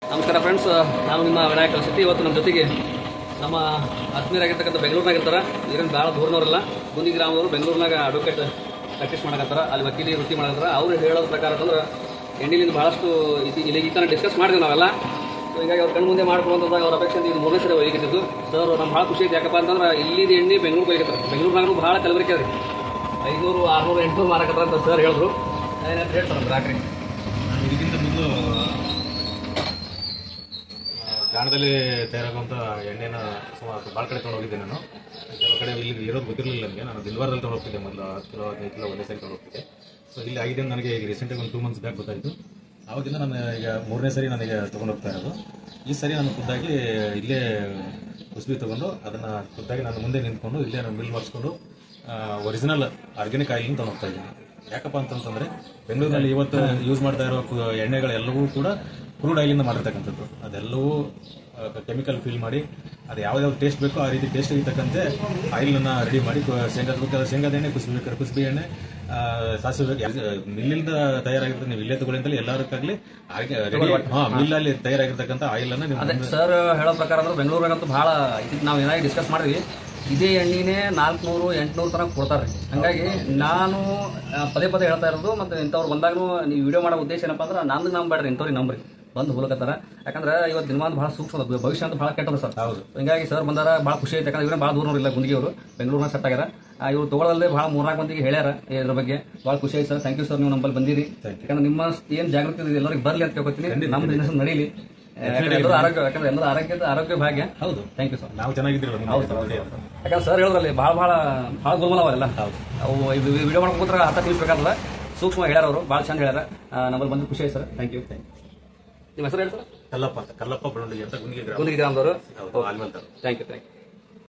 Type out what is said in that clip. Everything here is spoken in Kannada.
ನಮಸ್ಕಾರ ಫ್ರೆಂಡ್ಸ್ ನಾನು ನಿಮ್ಮ ವಿನಾಯಕ ಕಲಸತಿ ಇವತ್ತು ನಮ್ಮ ಜೊತೆಗೆ ನಮ್ಮ ಆತ್ಮೀಯರಾಗಿರ್ತಕ್ಕಂಥ ಬೆಂಗಳೂರಿನಾಗಿರ್ತಾರೆ ಇವ್ರೇನು ಭಾಳ ದೂರನವರಲ್ಲ ಗುಂದಿ ಗ್ರಾಮದವರು ಬೆಂಗಳೂರಿನಾಗ ಅಡ್ವೊಕೇಟ್ ಪ್ರಾಕ್ಟೀಸ್ ಮಾಡಕತ್ತಾರ ಅಲ್ಲಿ ವಕೀಲಿ ವೃತ್ತಿ ಮಾಡಕತ್ತಾರ ಅವ್ರು ಹೇಳೋದ ಪ್ರಕಾರ ಅಂತಂದ್ರೆ ಎಣ್ಣಿಲಿಂದ ಭಾಳಷ್ಟು ಇದು ಇಲ್ಲಿ ಈ ಥರ ಡಿಸ್ಕಸ್ ಮಾಡಿದ್ವಿ ನಾವೆಲ್ಲ ಸೊ ಹೀಗಾಗಿ ಅವ್ರ ಕಣ್ಣು ಮುಂದೆ ಮಾಡ್ಕೊಳ್ಳುವಂಥದ್ದು ಅವ್ರ ಅಪೇಕ್ಷೆ ಇದು ಮೂರನೇ ಸರಿ ಒಯ್ಗಿದ್ದು ಸರ್ ನಮ್ಗೆ ಭಾಳ ಖುಷಿ ಐತೆ ಯಾಕಪ್ಪ ಅಂತಂದ್ರೆ ಇಲ್ಲಿದ್ದು ಎಣ್ಣೆ ಬೆಂಗಳೂರಿಗೆ ಒಯ್ಗತ್ತಾರೆ ಬೆಂಗಳೂರಿನಾಗೂ ಭಾಳ ಕಲಬೆರಕೆ ಅದ ಐನೂರು ಆರುನೂರು ಎಂಟುನೂರು ಮಾರಕತ್ತಾರ ಅಂತ ಸರ್ ಹೇಳಿದ್ರು ಏನಾದ್ರು ಹೇಳ್ತಾರೆ ರಾತ್ರಿ ನಾನು ಇದಕ್ಕಿಂತ ಮೊದಲು ಗಾಣದಲ್ಲಿ ತಯಾರಾಗುವಂಥ ಎಣ್ಣೆನ ಸುಮಾರು ಭಾಳ ಕಡೆ ತೊಗೊಂಡು ಹೋಗಿದ್ದೆ ನಾನು ಕೆಲವು ಕಡೆ ಇಲ್ಲಿ ಇರೋದು ಗೊತ್ತಿರಲಿಲ್ಲ ನನಗೆ ನಾನು ದಿಲ್ವಾರದಲ್ಲಿ ತೊಗೊಂಡು ಹೋಗ್ತಿದ್ದೆ ಮೊದಲು ಹತ್ತು ಕಿಲೋ ಹದಿನೈದು ಕಿಲೋ ಒಂದೇ ಸರಿ ತೊಗೊಂಡು ಹೋಗ್ತಿದ್ದೆ ಸೊ ಇಲ್ಲಿ ಆಗಿದೆ ಅಂತ ನನಗೆ ಈಗ ರೀಸೆಂಟಾಗಿ ಒಂದು ಟೂ ಮಂತ್ಸ್ ಬ್ಯಾಕ್ ಗೊತ್ತಾಯಿತು ಆವಾಗಿಂದ ನಾನು ಈಗ ಮೂರನೇ ಸರಿ ನನಗೆ ತೊಗೊಂಡು ಹೋಗ್ತಾ ಇರೋದು ಈ ಸರಿ ನಾನು ಖುದ್ದಾಗಿ ಇಲ್ಲೇ ಕುಸ್ಬಿ ತೊಗೊಂಡು ಅದನ್ನು ಖುದ್ದಾಗಿ ನಾನು ಮುಂದೆ ನಿಂತ್ಕೊಂಡು ಇಲ್ಲೇ ನಾನು ಮಿಲ್ ಮಾಡಿಸ್ಕೊಂಡು ಒರಿಜಿನಲ್ ಆರ್ಗ್ಯಾನಿಕ್ ಆಯಿಲ್ ತೊಗೊಂಡು ಹೋಗ್ತಾ ಇದ್ದೀನಿ ಯಾಕಪ್ಪ ಅಂತಂತಂದ್ರೆ ಬೆಂಗಳೂರಿನಲ್ಲಿ ಇವತ್ತು ಯೂಸ್ ಮಾಡ್ತಾ ಇರೋ ಕು- ಎಣ್ಣೆಗಳೆಲ್ಲವೂ ಕೂಡ ಕ್ರೂಡ್ ಆಯಿಲಿಂದ ಮಾಡಿರ್ತಕ್ಕಂಥದ್ದು ಅದೆಲ್ಲವೂ ಕೆಮಿಕಲ್ ಫಿಲ್ ಮಾಡಿ ಅದು ಯಾವ್ದಾವ್ದು ಟೇಸ್ಟ್ ಬೇಕೋ ಆ ರೀತಿ ಟೇಸ್ಟ್ ತಕ್ಕಂತೆ ಆಯಿಲನ್ನು ರೆಡಿ ಮಾಡಿ ಕು- ಶೇಂಗಾದ ಬೇಕಾದ್ರೆ ಶೇಂಗಾದ ಎಣ್ಣೆ ಕುಸುಬಿ ಬೇಕಾದ್ರೆ ಕುಸುಬಿ ಎಣ್ಣೆ ಆ, ಸಾಸಿವೆ ಬೇಕು ಮಿಲ್ಲಿಂದ ತಯಾರಾಗಿರ್ತದೆ ನೀವು ಇಲ್ಲೇ ತಗೊಳ್ಳಿ ಅಂತಲೇ ಎಲ್ಲದಕ್ಕಾಗಲಿ ರೆಡಿ ಹಾಂ ಮಿಲ್ಲಲ್ಲಿ ತಯಾರಾಗಿರ್ತಕ್ಕಂಥ ಆಯಿಲನ್ನು ನೀವು ಅದೇ ಸರ್ ಹೇಳೋ ಪ್ರಕಾರ ಅಂದ್ರೆ ಬೆಂಗಳೂರಾಗಂತೂ ಭಾಳ ಇದಕ್ಕೆ ನಾವು ಏನಾಗಿ ಡಿಸ್ಕಸ್ ಮಾಡಿದ್ವಿ ಇದೇ ಎಣ್ಣೆನೇ ನಾಲ್ಕುನೂರು ಎಂಟುನೂರು ತನಕ ಕೊಡ್ತಾರೆ ಹಂಗಾಗಿ ನಾನು ಆ, ಪದೇ ಪದೇ ಹೇಳ್ತಾ ಇರೋದು ಮತ್ತು ಇಂಥವ್ರು ಬಂದಾಗೂ ನೀವು ವಿಡಿಯೋ ಮಾಡೋ ಉದ್ದೇಶ ಏನಪ್ಪ ಅಂದ್ರೆ ನಂದು ನಂಬೇಡ್ರಿ ಇಂಥವ್ರಿಗೆ ನಂಬ್ರಿ ಬಂದು ಹೋಲಕತ್ತಾರ ಯಾಕಂದ್ರೆ ಇವತ್ತು ದಿನಮಾನ ಭಾಳ ಸೂಕ್ಷ್ಮ ಅದ. ಭವಿಷ್ಯ ಅಂತ ಭಾಳ ಕೆಟ್ಟದ ಸರ್ ಹೌದು ಹಿಂಗಾಗಿ ಸರ್ ಬಂದಾರ ಭಾಳ ಖುಷಿ ಐತೆ ಯಾಕಂದ್ರೆ ಇವ್ರೇ ಭಾಳ ದೂರನವ್ರು ಗುಂಡಿಗೆ ಅವರು ಬೆಂಗಳೂರಿನ ಸೆಟ್ ಆಗ್ಯಾರ ಆ, ಇವ್ರು ತಗೊಳ್ಳೋದೇ ಭಾಳ ಮೂರ್ನಾಲ್ಕು ಮಂದಿಗೆ ಹೇಳ್ಯಾರ ಇದ್ರ ಬಗ್ಗೆ ಭಾಳ ಖುಷಿ ಆಯ್ತು ಸರ್ ಥ್ಯಾಂಕ್ ಯು ಸರ್ ನೀವು ನಮ್ಮಲ್ಲಿ ಬಂದಿರಿ ಯಾಕಂದ್ರೆ ನಿಮ್ಮ ಏನು ಜಾಗೃತಿ ಇದೆ ಎಲ್ಲರಿಗೆ ಬರಲಿ ಅಂತ ಕೇಳ್ಕೊತೀನಿ ನಮ್ಮ ಬಿಸ್ನೆಸ್ ನಡೀಲಿ ಯಾಕಂದ್ರೆ ಎಲ್ಲರೂ ಆರೋಗ್ಯ ಯಾಕಂದ್ರೆ ಎಲ್ಲರೂ ಆರೋಗ್ಯದ ಆರೋಗ್ಯ ಭಾಗ್ಯ ಹೌದು ಥ್ಯಾಂಕ್ ಯು ಸರ್ ನಾವು ಚೆನ್ನಾಗಿದ್ದೀರಲ್ಲ ಮುಂದೆ ಯಾಕಂದ್ರೆ ಸರ್ ಹೇಳಿದ್ರಲ್ಲಿ ಭಾಳ ಭಾಳ ಭಾಳ ಗುಲ್ಮಲ ಅವೆಲ್ಲ ಅವು ಇದು ವಿಡಿಯೋ ಮಾಡ್ಕೊಂಡು ಕೂತ್ರೆ ಹತ್ತ ತಿಳಿಸ್ಬೇಕಾದ್ರೆ ಸೂಕ್ಷ್ಮ ಹೇಳ್ಯಾರ ಅವರು ಭಾಳ ಚಂದ ಹೇಳ್ಯಾರ ಆ, ನಮ್ಮಲ್ಲಿ ಬಂದು ಖುಷಿ ಆಯ್ತು ಸರ್ ಥ್ಯಾಂಕ್ ಯು ನಿಮ್ಮ ಹೆಸರು ಹೇಳಿ ಸರ್ ಕಲ್ಲಪ್ಪ ಅಂತ ಕಲ್ಲಪ್ಪ ಬೆಳ್ಳುಳ್ಳಿ ಅಂತ ಗುಂಡಿಗೆ ಗ್ರಾಮ ಗುಂದಿಗೆ ಗ್ರಾಮದವರು ಹೌದು ಆಲ್ಮಂತ ಥ್ಯಾಂಕ್ ಯು ಥ್ಯಾಂಕ್ ಯು